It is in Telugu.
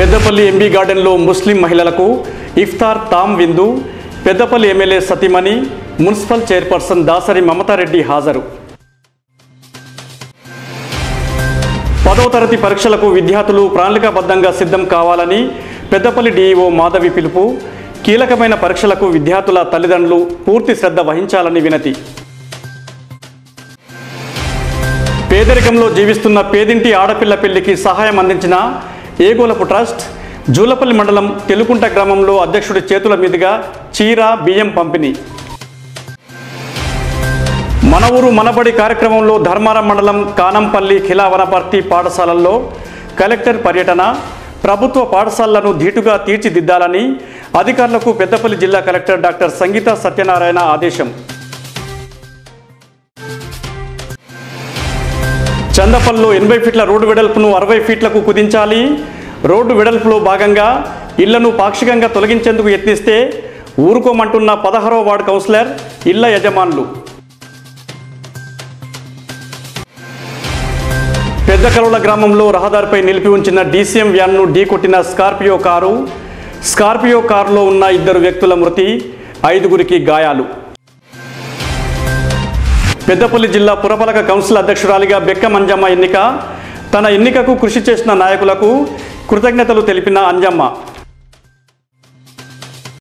పెద్దపల్లి ఎంబీ గార్డెన్లో ముస్లిం మహిళలకు ఇఫ్తార్ తామ్ విందు పెద్దపల్లి ఎమ్మెల్యే సతీమణి మున్సిపల్ చైర్పర్సన్ దాసరి మమతారెడ్డి హాజరు పదో తరగతి పరీక్షలకు విద్యార్థులు ప్రణాళికాబద్ధంగా సిద్ధం కావాలని పెద్దపల్లి డీఈఓ మాధవి పిలుపు కీలకమైన పరీక్షలకు విద్యార్థుల తల్లిదండ్రులు పూర్తి శ్రద్ధ వహించాలని వినతి పేదరికంలో జీవిస్తున్న పేదింటి ఆడపిల్ల పెళ్లికి సహాయం అందించిన ఏగోలపు ట్రస్ట్ జూలపల్లి మండలం తెలుకుంట గ్రామంలో అధ్యక్షుడి చేతుల మీదుగా చీర బియ్యం పంపిణీ మన ఊరు మనబడి కార్యక్రమంలో ధర్మారం మండలం కానంపల్లి ఖిలా వనపర్తి పాఠశాలల్లో కలెక్టర్ పర్యటన ప్రభుత్వ పాఠశాలలను ధీటుగా తీర్చిదిద్దాలని అధికారులకు పెద్దపల్లి జిల్లా కలెక్టర్ డాక్టర్ సంగీత సత్యనారాయణ ఆదేశం చందపల్లిలో ఎనభై ఫీట్ల రోడ్డు వెడల్పును అరవై ఫీట్లకు కుదించాలి రోడ్డు వెడల్పులో భాగంగా ఇళ్లను పాక్షికంగా తొలగించేందుకు యత్నిస్తే ఊరుకోమంటున్న పదహారవ వార్డు కౌన్సిలర్ ఇళ్ల యజమానులు పెద్ద కలువల గ్రామంలో రహదారిపై నిలిపి ఉంచిన డీసీఎం వ్యాన్ను ఢీకొట్టిన స్కార్పియో కారు స్కార్పియో కారులో ఉన్న ఇద్దరు వ్యక్తుల మృతి ఐదుగురికి గాయాలు పెద్దపల్లి జిల్లా పురపాలక కౌన్సిల్ అధ్యక్షురాలిగా బెక్క మంజమ్మ ఎన్నిక తన ఎన్నికకు కృషి చేసిన నాయకులకు కృతజ్ఞతలు తెలిపిన అంజమ్మ